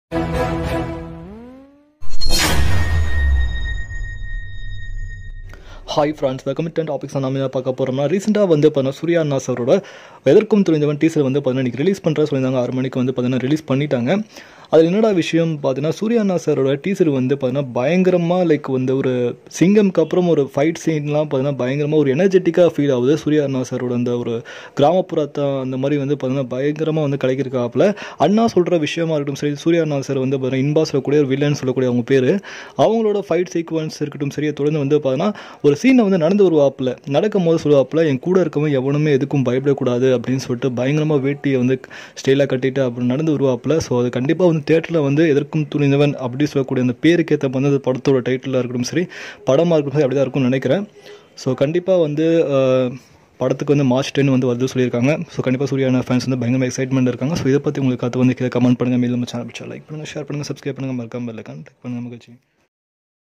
hi friends welcome to topics நம்ம என்ன பார்க்க போகிறோம்னா ரீசெண்டாக வந்து பார்த்தீங்கன்னா சூர்யா அண்ணா சாரோட எதற்கும் துணிந்தவன் டீசர் வந்து பார்த்தீங்கன்னா இன்றைக்கி ரிலீஸ் பண்ணுற சொல்லியிருந்தாங்க ஆறு மணிக்கு வந்து பார்த்தீங்கன்னா ரிலீஸ் பண்ணிட்டாங்க அதில் என்னடா விஷயம் பார்த்தீங்கன்னா சூர்யா அண்ணா சாரோட டீசர் வந்து பார்த்தீங்கன்னா பயங்கரமாக லைக் வந்து ஒரு சிங்கம்க்கு அப்புறம் ஒரு ஃபைட் சீன்லாம் பார்த்தீங்கன்னா பயங்கரமாக ஒரு எனர்ஜெட்டிக்காக ஃபீல் ஆகுது சூர்யா அண்ணா சாரோட அந்த ஒரு கிராமப்புறத்தை அந்த மாதிரி வந்து பார்த்தீங்கன்னா பயங்கரமாக வந்து கிடைக்கிறக்காப்புல அண்ணா சொல்கிற விஷயமா இருக்கட்டும் சரி சூர்யா அண்ணா சார் வந்து பார்த்தீங்கன்னா இன்பா சொல்லக்கூடிய ஒரு வில்லன் சொல்லக்கூடிய அவங்க பேர் அவங்களோட ஃபைட் சீக்வன்ஸ் இருக்கட்டும் சரி தொடர்ந்து வந்து பார்த்தீங்கன்னா ஒரு சீனை வந்து நடந்து வருவாப்பில் நடக்கும் போது சொல்லுவாப்பில் என் கூட இருக்கவங்க எவனுமே எதுக்கும் பயப்படக்கூடாது அப்படின்னு சொல்லிட்டு பயங்கரமாக வேட்டியை வந்து ஸ்டைலாக கட்டிட்டு அப்படி நடந்து வருவாப்பில் ஸோ அது கண்டிப்பாக வந்து தேட்டரில் வந்து எதற்கும் துணிந்தவன் அப்படி சொல்லக்கூடிய அந்த பேருக்கு ஏற்ற வந்து அந்த படத்தோட டைட்டிலாக இருக்கட்டும் சரி படமாக இருக்கட்டும் சரி அப்படி தான் இருக்கும்னு நினைக்கிறேன் ஸோ கண்டிப்பாக வந்து அஹ், படத்துக்கு வந்து மார்ச் டென் வந்து வருது சொல்லியிருக்காங்க ஸோ கண்டிப்பாக சூர்யான ஃபேன்ஸ் வந்து பயங்கரமாக எக்ஸைட்மெண்ட் இருக்காங்க ஸோ இதை பற்றி உங்களுக்கு கற்று வந்து கீழே கமெண்ட் பண்ணுங்கள் மேலும் சேனல் பிடிச்சா லைக் பண்ணுங்கள் ஷேர் பண்ணுங்கள் சப்ஸ்கிரைப் பண்ணுங்கள் மறக்காமல் இல்லை கான்டாக்ட் பண்ணுங்கள் மகிழ்ச்சி